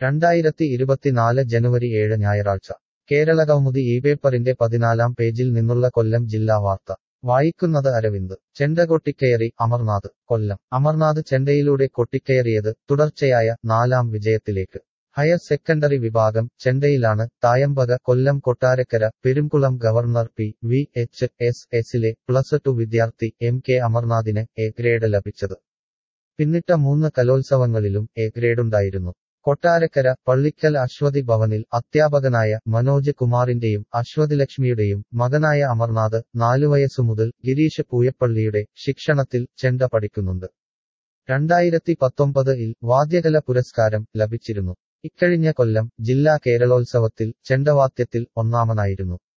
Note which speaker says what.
Speaker 1: രണ്ടായിരത്തി ഇരുപത്തിനാല് ജനുവരി ഏഴ് ഞായറാഴ്ച കേരളകൗമുദി ഈ പേപ്പറിന്റെ പതിനാലാം പേജിൽ നിന്നുള്ള കൊല്ലം ജില്ലാ വാർത്ത വായിക്കുന്നത് അരവിന്ദ് ചെണ്ട കൊട്ടിക്കയറി അമർനാഥ് കൊല്ലം അമർനാഥ് ചെണ്ടയിലൂടെ കൊട്ടിക്കയറിയത് തുടർച്ചയായ നാലാം വിജയത്തിലേക്ക് ഹയർ സെക്കൻഡറി വിഭാഗം ചെണ്ടയിലാണ് Thayambaka Kollam Kottarakkara Perumkulam government P V H S എസിലെ പ്ലസ് ടു വിദ്യാർത്ഥി എം കെ അമർനാഥിന് എ ഗ്രേഡ് ലഭിച്ചത് പിന്നിട്ട മൂന്ന് കലോത്സവങ്ങളിലും എ ഗ്രേഡുണ്ടായിരുന്നു കൊട്ടാരക്കര പള്ളിക്കൽ അശ്വതി ഭവനിൽ അധ്യാപകനായ മനോജ് കുമാറിന്റെയും അശ്വതി ലക്ഷ്മിയുടെയും മകനായ അമർനാഥ് നാലുവയസ്സു മുതൽ ഗിരീഷ് പൂയപ്പള്ളിയുടെ ശിക്ഷണത്തിൽ ചെണ്ട പഠിക്കുന്നുണ്ട് രണ്ടായിരത്തി പത്തൊമ്പതിൽ വാദ്യകല പുരസ്കാരം ലഭിച്ചിരുന്നു ഇക്കഴിഞ്ഞ കൊല്ലം ജില്ലാ കേരളോത്സവത്തിൽ ചെണ്ടവാദ്യത്തിൽ ഒന്നാമനായിരുന്നു